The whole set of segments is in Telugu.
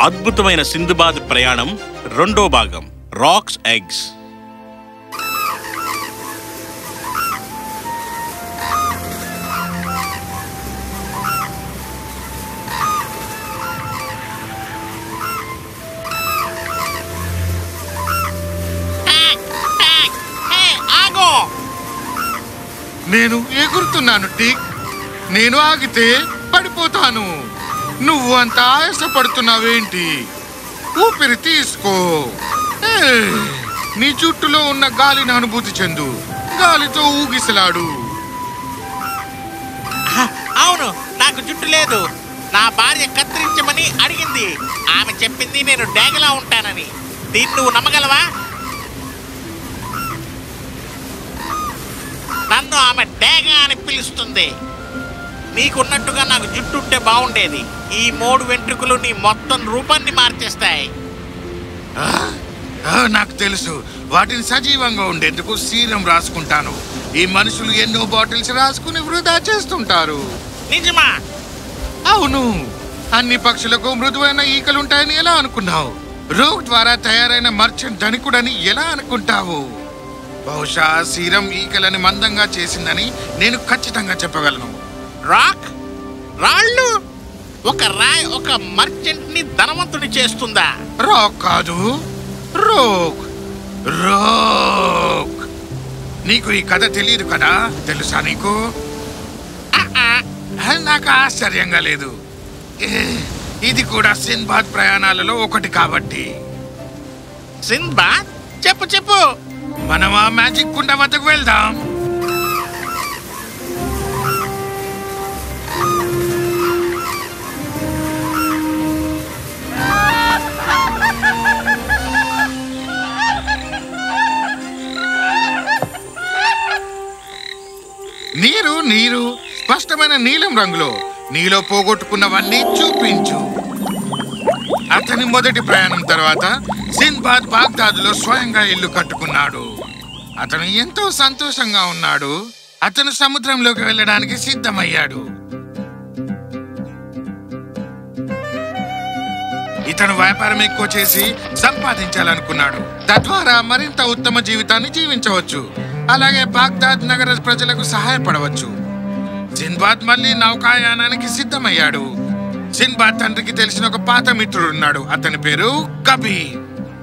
అద్భుతమైన సింధుబాద్ ప్రయాణం రెండో భాగం రాక్స్ ఎగ్స్ ఆగో నేను ఎగురుతున్నాను టిక్ నేను ఆగితే పడిపోతాను నువ్వు అంత ఆయాసపడుతున్నావేంటి ఊపిరి తీసుకో ఏయ్, నీ చుట్టూలో ఉన్న గాలిని అనుభూతి చెందు గాలితో ఊగిసలాడు అవును నాకు జుట్టు లేదు నా భార్య కత్తిరించమని అడిగింది ఆమె చెప్పింది నేను డ్యాగలా ఉంటానని దీన్ని నువ్వు నమ్మగలవా నన్ను ఆమె డ్యాగ అని పిలుస్తుంది నీకున్నట్టుగా నాకు జుట్టు ఉంటే బాగుండేది ఈ మూడు వెంట్రుకలు నీ మొత్తం రూపాన్ని మార్చేస్తాయి ఆ, ఆ, నాకు తెలుసు వాటిని సజీవంగా ఉండేందుకు సీరం రాసుకుంటాను ఈ మనుషులు ఎన్నో బాటిల్స్ రాసుకుని వృధా చేస్తుంటారు నిజమా అవును అన్ని పక్షులకు మృదువైన ఈకలుంటాయని ఎలా అనుకున్నావు రోగ్ ద్వారా తయారైన మర్చెంట్ ధనికుడని ఎలా అనుకుంటావు బహుశా సీరం ఈకలని మందంగా చేసిందని నేను ఖచ్చితంగా చెప్పగలను రాక్ రాళ్ళు ఒక రాయ్ ఒక మర్చెంట్ ని ధనవంతుని చేస్తుందా రాక్ కాదు రోగ్ రోగ్ నీకు ఈ కథ తెలియదు కదా తెలుసా నీకు ఆ, ఆ. ఆ, నాకు ఆశ్చర్యంగా లేదు ఏ, ఇది కూడా సిన్బాద్ ప్రయాణాలలో ఒకటి కాబట్టి సింబాద్ చెప్పు చెప్పు మనం ఆ మ్యాజిక్ కుండ వద్దకు వెళ్దాం నీరు నీరు స్పష్టమైన నీలం రంగులో నీలో పోగొట్టుకున్నవన్నీ చూపించు అతని మొదటి ప్రయాణం తర్వాత సిన్బాద్ బాగ్దాద్లో స్వయంగా ఇల్లు కట్టుకున్నాడు అతను ఎంతో సంతోషంగా ఉన్నాడు అతను సముద్రంలోకి వెళ్ళడానికి సిద్ధమయ్యాడు ఇతను వ్యాపారం ఎక్కువ చేసి సంపాదించాలనుకున్నాడు తద్వారా మరింత ఉత్తమ జీవితాన్ని జీవించవచ్చు అలాగే బాగ్దాద్ నగర ప్రజలకు సహాయపడవచ్చు సిన్బాద్ మళ్ళీ నౌకాయానానికి సిద్ధమయ్యాడు సిన్బాద్ తండ్రికి తెలిసిన ఒక పాత మిత్రుడు ఉన్నాడు అతని పేరు కబీర్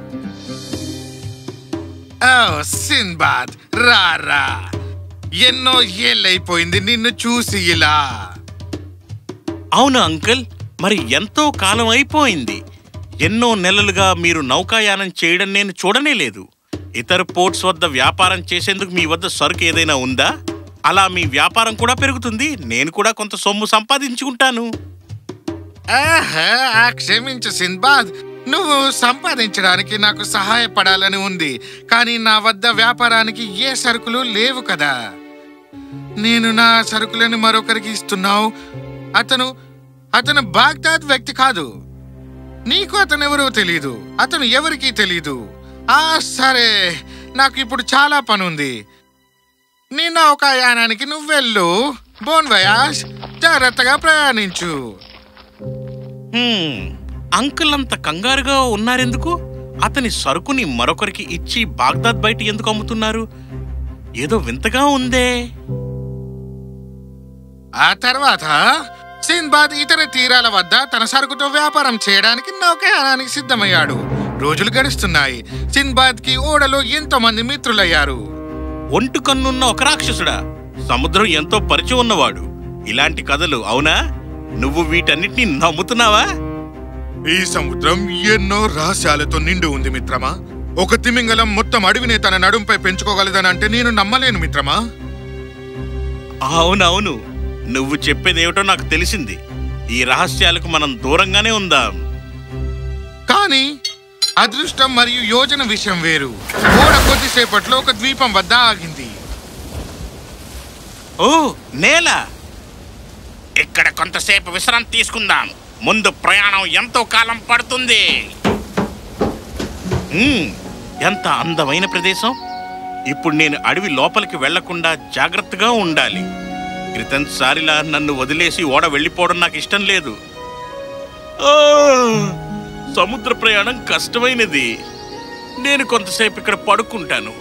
ఓ సిన్బాద్ రా రా ఎన్నో ఏళ్ళైపోయింది నిన్ను చూసి ఇలా అవును అంకుల్ మరి ఎంతో కాలం అయిపోయింది ఎన్నో నెలలుగా మీరు నౌకాయానం చేయడం నేను చూడనే లేదు ఇతర పోర్ట్స్ వద్ద వ్యాపారం చేసేందుకు మీ వద్ద సరుకు ఏదైనా ఉందా అలా మీ వ్యాపారం కూడా పెరుగుతుంది నేను కూడా కొంత సొమ్ము సంపాదించుకుంటాను ఆహా, ఆ క్షమించు సిన్బాద్ నువ్వు సంపాదించడానికి నాకు సహాయపడాలని ఉంది కానీ నా వద్ద వ్యాపారానికి ఏ సరుకులు లేవు కదా నేను నా సరుకులను మరొకరికి ఇస్తున్నావు అతను అతను బాగ్దాద్ వ్యక్తి కాదు నీకు అతను ఎవరో తెలీదు అతను ఎవరికీ తెలీదు ఆ సరే నాకు ఇప్పుడు చాలా పని ఉంది నీ నౌకాయానానికి నువ్వు వెళ్ళు బోన్ వయాస్ జాగ్రత్తగా ప్రయాణించు హ్మ్, అంకుల్ అంత కంగారుగా ఉన్నారెందుకు అతని సరుకుని మరొకరికి ఇచ్చి బాగ్దాద్ బయట ఎందుకు అమ్ముతున్నారు ఏదో వింతగా ఉందే ఆ తర్వాత సిన్బాద్ ఇతర తీరాల వద్ద తన సరుకుతో వ్యాపారం చేయడానికి నౌకాయానానికి సిద్ధమయ్యాడు రోజులు గడుస్తున్నాయి సిన్బాద్ కి ఓడలో ఎంతో మంది మిత్రులయ్యారు ఒంటు కన్నున్న ఒక రాక్షసుడా సముద్రం ఎంతో పరిచయం ఉన్నవాడు ఇలాంటి కథలు అవునా నువ్వు వీటన్నిటిని నమ్ముతున్నావా ఈ సముద్రం ఎన్నో రహస్యాలతో నిండి ఉంది మిత్రమా ఒక తిమింగలం మొత్తం అడవిని తన నడుంపై పెంచుకోగలదనంటే నేను నమ్మలేను మిత్రమా అవునవును నువ్వు చెప్పేదేమిటో నాకు తెలిసింది ఈ రహస్యాలకు మనం దూరంగానే ఉందాం కానీ అదృష్టం మరియు యోజన విషయం వేరు ఓడ కొద్దిసేపట్లో ఒక ద్వీపం వద్ద ఆగింది ఓ నేల ఇక్కడ కొంతసేపు విశ్రాంతి తీసుకుందాం ముందు ప్రయాణం ఎంతో కాలం పడుతుంది మ్మ్, ఎంత అందమైన ప్రదేశం ఇప్పుడు నేను అడవి లోపలికి వెళ్లకుండా జాగ్రత్తగా ఉండాలి క్రితం సారిలా నన్ను వదిలేసి ఓడ వెళ్ళిపోవడం నాకు ఇష్టం లేదు ఓ, సముద్ర ప్రయాణం కష్టమైనది నేను కొంతసేపు ఇక్కడ పడుకుంటాను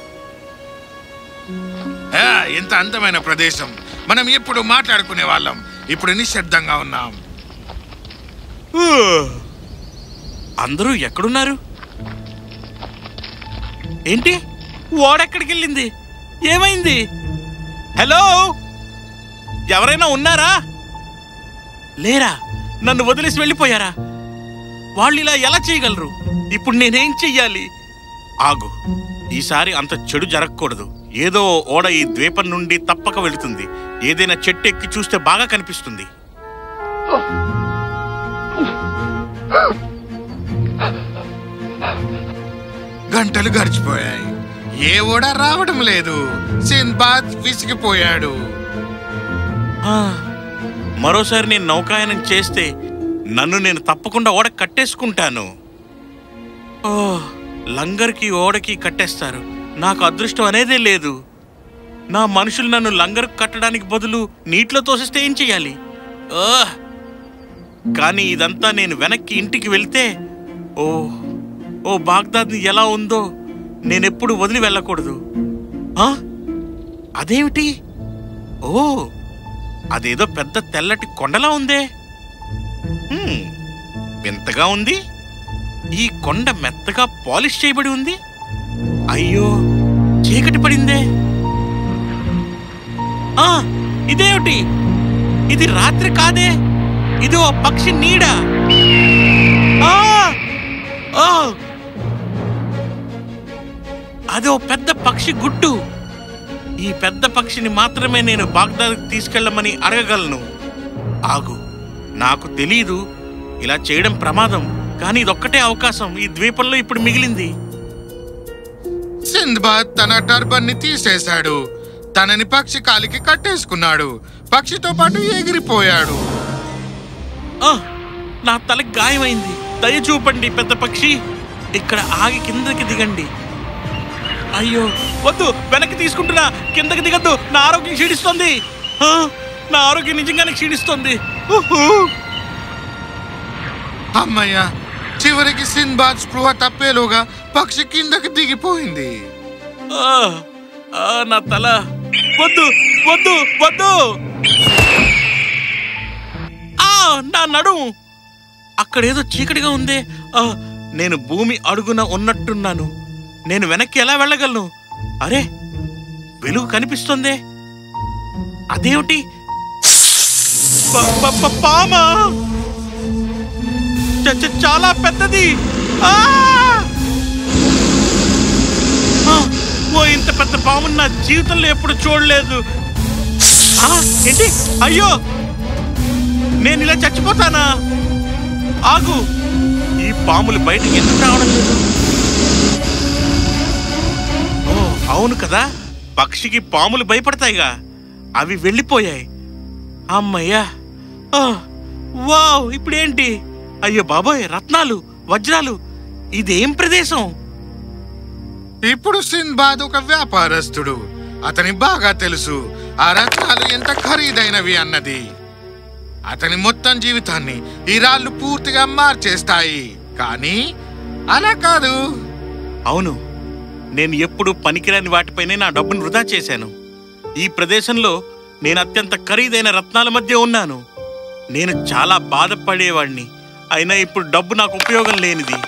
ఆ, ఎంత అందమైన ప్రదేశం మనం ఎప్పుడు మాట్లాడుకునే వాళ్ళం ఇప్పుడు నిశ్శబ్దంగా ఉన్నాం ఊ. అందరూ ఎక్కడున్నారు ఏంటి ఓడెక్కడికి వెళ్ళింది ఏమైంది హలో ఎవరైనా ఉన్నారా లేరా నన్ను వదిలేసి వెళ్ళిపోయారా వాళ్ళు ఇలా ఎలా చేయగలరు ఇప్పుడు నేనేం చెయ్యాలి ఆగు ఈసారి అంత చెడు జరగకూడదు ఏదో ఓడ ఈ ద్వీపం నుండి తప్పక వెళుతుంది ఏదైనా చెట్టు ఎక్కి చూస్తే బాగా కనిపిస్తుంది గంటలు గడిచిపోయాయి ఏ ఓడ రావడం లేదు సింబాద్ విసిగిపోయాడు ఆ, మరోసారి నేను నౌకాయనం చేస్తే నన్ను నేను తప్పకుండా ఓడ కట్టేసుకుంటాను ఓ లంగర్కి ఓడకి కట్టేస్తారు నాకు అదృష్టం అనేదే లేదు నా మనుషులు నన్ను లంగర్ కట్టడానికి బదులు నీటిలో తోసిస్తే ఏం చెయ్యాలి ఓ కానీ ఇదంతా నేను వెనక్కి ఇంటికి వెళ్తే ఓ ఓ బాగ్దాద్ని ఎలా ఉందో నేనెప్పుడు వదిలి వెళ్ళకూడదు ఆ? అదేమిటి ఓ అదేదో పెద్ద తెల్లటి కొండలా ఉందే హ్మ్, వింతగా ఉంది ఈ కొండ మెత్తగా పాలిష్ చేయబడి ఉంది అయ్యో చీకటి పడిందే ఆ ఇదేమిటి ఇది రాత్రి కాదే ఇది ఓ పక్షి నీడ ఆ! ఆ! అది ఓ పెద్ద పక్షి గుట్టు ఈ పెద్ద పక్షిని మాత్రమే నేను బాగ్దాద్కి తీసుకెళ్ళమని అడగగలను ఆగు నాకు తెలీదు ఇలా చేయడం ప్రమాదం కానీ ఇదొక్కటే అవకాశం ఈ ద్వీపంలో ఇప్పుడు మిగిలింది సింద్బాద్ తన టర్బన్ ని తీసేశాడు తనని పక్షి కాలికి కట్టేసుకున్నాడు పక్షితో పాటు ఎగిరిపోయాడు ఆ, నా తలకి గాయమైంది దయ చూపండి పెద్ద పక్షి ఇక్కడ ఆగి కిందకి దిగండి అయ్యో వద్దు వెనక్కి తీసుకుంటున్నా కిందకి దిగద్దు నా ఆరోగ్యం క్షీణిస్తోంది ఆ, నా ఆరోగ్యం నిజంగానే క్షీణిస్తోంది ఉహూ. అమ్మయ్య చివరికి సింద్బాద్ స్పృహ తప్పేలోగా పక్షి కిందకి దిగిపోయింది ఆ, ఆ, నా తల వద్దు వద్దు వద్దు ఆ నా నడుము అక్కడేదో చీకటిగా ఉందే ఆ, నేను భూమి అడుగున ఉన్నట్టున్నాను నేను వెనక్కి ఎలా వెళ్ళగలను అరే వెలుగు కనిపిస్తుందే అదేమిటి ప- ప- ప- పామా చ- చ- చాలా పెద్దది ఆ ఆ! ఓ ఇంత పెద్ద పాముని నా జీవితంలో ఎప్పుడు చూడలేదు ఆ, ఏంటి అయ్యో నేను ఇలా చచ్చిపోతానా ఆగు ఈ పాములు బయటికి ఎందుకు రావడం లేదు ఓ అవును కదా పక్షికి పాములు భయపడతాయిగా అవి వెళ్ళిపోయాయి అమ్మయ్యా ఓ, వావ్ ఇప్పుడేంటి అయ్యో బాబోయ్ రత్నాలు వజ్రాలు ఇదేం ప్రదేశం ఇప్పుడు సింద్బాద్ ఒక వ్యాపారస్తుడు అతని బాగా తెలుసు ఆ రత్నాలు ఎంత ఖరీదైనవి అన్నది అతని మొత్తం జీవితాన్ని ఈ రాళ్ళు పూర్తిగా మార్చేస్తాయి కానీ అలా కాదు అవును నేను ఎప్పుడు పనికిరాని వాటిపైనే నా డబ్బును వృధా చేశాను ఈ ప్రదేశంలో నేను అత్యంత ఖరీదైన రత్నాల మధ్య ఉన్నాను నేను చాలా బాధపడేవాడిని అయినా ఇప్పుడు డబ్బు నాకు ఉపయోగం లేనిది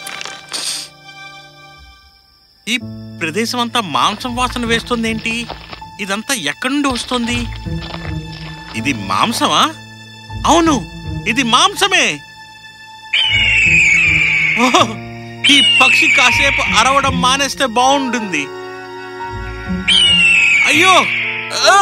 ఈ ప్రదేశం అంతా మాంసం వాసన వేస్తుందేంటి ఇదంతా ఎక్కడి నుండి వస్తుంది ఇది మాంసమా అవును ఇది మాంసమే ఓహో ఈ పక్షి కాసేపు అరవడం మానేస్తే బాగుంటుంది అయ్యో ఆ!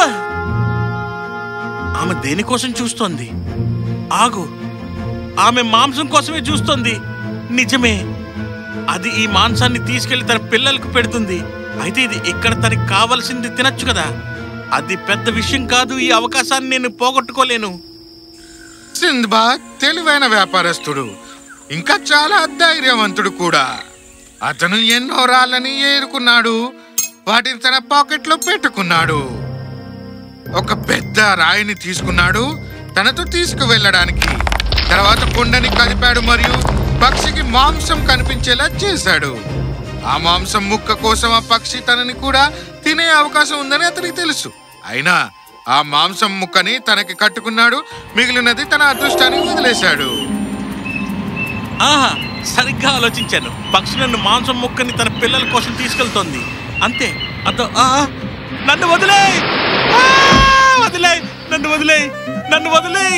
ఆమె దేనికోసం చూస్తోంది ఆగు ఆమె మాంసం కోసమే చూస్తోంది నిజమే అది ఈ మాంసాన్ని తీసుకెళ్లి తన పిల్లలకు పెడుతుంది అయితే ఇది ఇక్కడ తనకి కావలసింది తినొచ్చు కదా అది పెద్ద విషయం కాదు ఈ అవకాశాన్ని నేను పోగొట్టుకోలేను సింద్బాద్ తెలివైన వ్యాపారస్తుడు ఇంకా చాలా ధైర్యవంతుడు కూడా అతను ఎన్నో రాళ్ళని ఏరుకున్నాడు వాటిని తన పాకెట్లో పెట్టుకున్నాడు ఒక పెద్ద రాయిని తీసుకున్నాడు తనతో తీసుకువెళ్ళడానికి తర్వాత కొండని కదిపాడు మరియు పక్షికి మాంసం కనిపించేలా చేశాడు ఆ మాంసం ముక్క కోసం ఆ పక్షి తనని కూడా తినే అవకాశం ఉందని అతనికి తెలుసు అయినా ఆ మాంసం ముక్కని తనకి కట్టుకున్నాడు మిగిలినది తన అదృష్టానికి వదిలేశాడు ఆహా సరిగ్గా ఆలోచించాను పక్షి నన్ను మాంసం ముక్కని తన పిల్లల కోసం తీసుకెళ్తోంది అంతే అదో ఆ, ఆ, నన్ను వదిలే వదిలే నన్ను వదిలే నన్ను వదిలే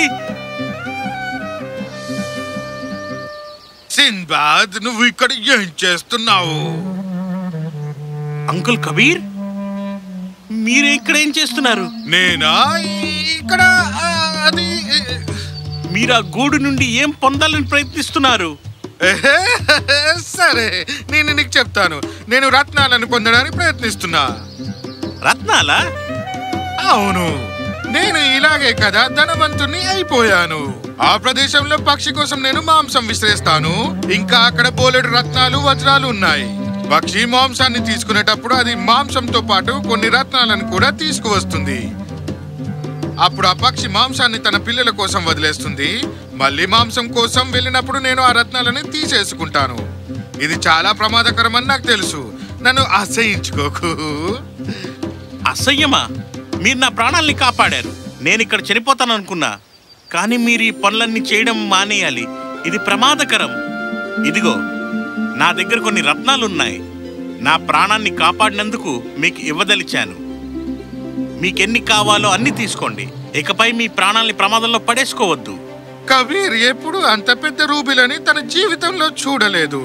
సిన్బాద్ నువ్వు ఇక్కడ ఏం చేస్తున్నావు అంకుల్ కబీర్ మీరు ఇక్కడ ఏం చేస్తున్నారు నేనా ఇక్కడ ఆ, అది మీరు ఆ గూడు నుండి ఏం పొందాలని ప్రయత్నిస్తున్నారు ఎహే, సరే నేను నీకు చెప్తాను నేను రత్నాలను పొందడానికి ప్రయత్నిస్తున్నా రత్నాలా అవును నేను ఇలాగే కదా ధనవంతుణ్ణి అయిపోయాను ఆ ప్రదేశంలో పక్షి కోసం నేను మాంసం విసిరేస్తాను ఇంకా అక్కడ బోలెడు రత్నాలు వజ్రాలు ఉన్నాయి పక్షి మాంసాన్ని తీసుకునేటప్పుడు అది మాంసంతో పాటు కొన్ని రత్నాలను కూడా తీసుకువస్తుంది అప్పుడు ఆ పక్షి మాంసాన్ని తన పిల్లల కోసం వదిలేస్తుంది మళ్ళీ మాంసం కోసం వెళ్ళినప్పుడు నేను ఆ రత్నాలని తీసేసుకుంటాను ఇది చాలా ప్రమాదకరమని నాకు తెలుసు నన్ను అసహించుకోకు అసహ్యమా మీరు నా ప్రాణాల్ని కాపాడారు నేను ఇక్కడ చనిపోతాను అనుకున్నా కానీ మీరు ఈ పనులన్నీ చేయడం మానేయాలి ఇది ప్రమాదకరం ఇదిగో నా దగ్గర కొన్ని రత్నాలున్నాయి నా ప్రాణాన్ని కాపాడినందుకు మీకు ఇవ్వదలిచాను మీకెన్ని కావాలో అన్ని తీసుకోండి ఇకపై మీ ప్రాణాల్ని ప్రమాదంలో పడేసుకోవద్దు కబీర్ ఎప్పుడు అంత పెద్ద రూబిలని తన జీవితంలో చూడలేదు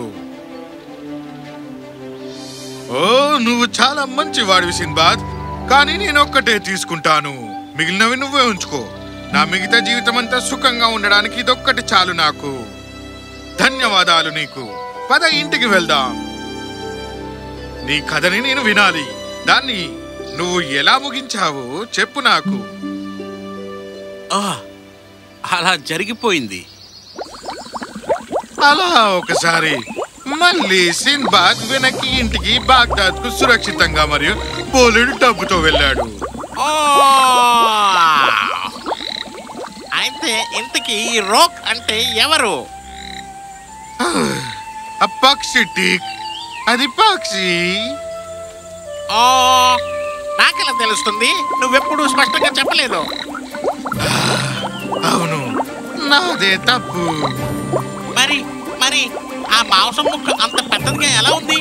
ఓ నువ్వు చాలా మంచి వాడివి సిన్బాద్ కానీ నేను ఒక్కటే తీసుకుంటాను మిగిలినవి నువ్వే ఉంచుకో నా మిగతా జీవితం అంతా సుఖంగా ఉండడానికి ఇదొక్కటి చాలు నాకు ధన్యవాదాలు నీకు పద ఇంటికి వెళ్దాం నీ కథని నేను వినాలి దాన్ని నువ్వు ఎలా ముగించావో చెప్పు నాకు ఆ, అలా జరిగిపోయింది అలా ఒకసారి మళ్ళీ సిన్బాద్ వెనక్కి ఇంటికి బాగ్దాద్ కు సురక్షితంగా మరియు పోలుడు డబ్బుతో వెళ్ళాడు ఓ! అయితే ఇంతకీ ఈ రోక్ అంటే ఎవరు ఆ పక్షి టీక్ అది పక్షి ఓ నాకెలా తెలుస్తుంది నువ్వెప్పుడు స్పష్టంగా చెప్పలేదు అవును నాదే తప్పు మరి మరి ఆ మాంసం ముక్క అంత పెద్దదిగా ఎలా ఉంది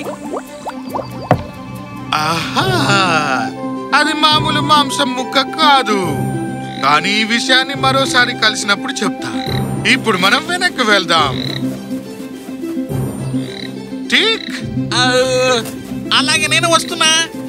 ఆహా అది మామూలు మాంసం ముక్క కాదు కానీ ఈ విషయాన్ని మరోసారి కలిసినప్పుడు చెప్తా ఇప్పుడు మనం వెనక్కి వెళ్దాం ఠీక్ ఆ, అలాగే నేను వస్తున్నా